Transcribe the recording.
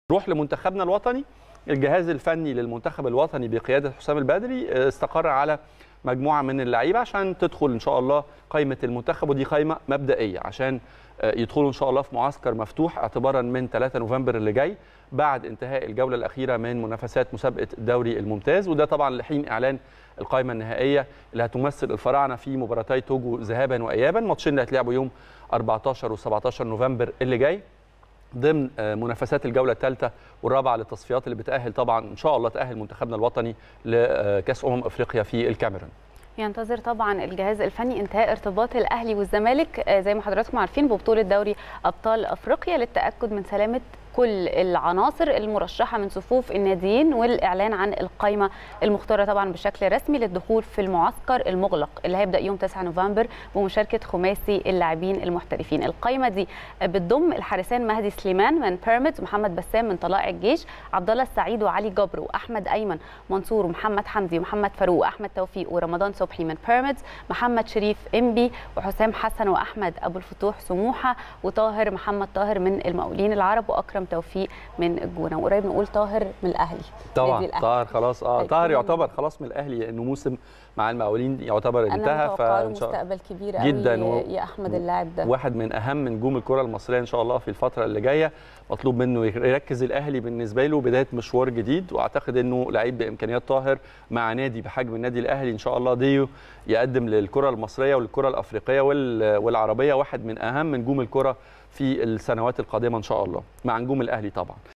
نروح لمنتخبنا الوطني الجهاز الفني للمنتخب الوطني بقياده حسام البدري استقر على مجموعه من اللعيبه عشان تدخل ان شاء الله قائمه المنتخب ودي قائمه مبدئيه عشان يدخلوا ان شاء الله في معسكر مفتوح اعتبارا من 3 نوفمبر اللي جاي بعد انتهاء الجوله الاخيره من منافسات مسابقه الدوري الممتاز وده طبعا لحين اعلان القائمه النهائيه اللي هتمثل الفراعنه في مباراتي توجو ذهابا وايابا ماتشين اللي هيتلعبوا يوم 14 و17 نوفمبر اللي جاي ضمن منافسات الجوله الثالثه والرابعه للتصفيات اللي بتاهل طبعا ان شاء الله تاهل منتخبنا الوطني لكاس امم افريقيا في الكاميرون ينتظر طبعا الجهاز الفني انتهاء ارتباط الاهلي والزمالك زي ما حضراتكم عارفين ببطوله دوري ابطال افريقيا للتاكد من سلامه كل العناصر المرشحه من صفوف الناديين والاعلان عن القائمه المختاره طبعا بشكل رسمي للدخول في المعسكر المغلق اللي هيبدا يوم 9 نوفمبر بمشاركه خماسي اللاعبين المحترفين القائمه دي بتضم الحارسان مهدي سليمان من بيراميدز محمد بسام من طلائع الجيش عبد الله السعيد وعلي جبر واحمد ايمن منصور ومحمد حمدي ومحمد فاروق واحمد توفيق ورمضان صبحي من بيراميدز محمد شريف انبي وحسام حسن واحمد ابو الفتوح سموحه وطاهر محمد طاهر من المقاولين العرب واكرم توفيق من الجونه وقريب نقول طاهر من الاهلي طبعا طاهر خلاص اه طاهر يعتبر خلاص من الاهلي لانه موسم مع المقاولين يعتبر انتهى فان شاء مستقبل كبير جدا و... يا احمد اللاعب ده واحد من اهم نجوم الكره المصريه ان شاء الله في الفتره اللي جايه مطلوب منه يركز الاهلي بالنسبه له بدايه مشوار جديد واعتقد انه لعيب بامكانيات طاهر مع نادي بحجم النادي الاهلي ان شاء الله ديو يقدم للكره المصريه وللكره الافريقيه والعربيه واحد من اهم نجوم الكره في السنوات القادمه ان شاء الله مع نجوم الاهلي طبعا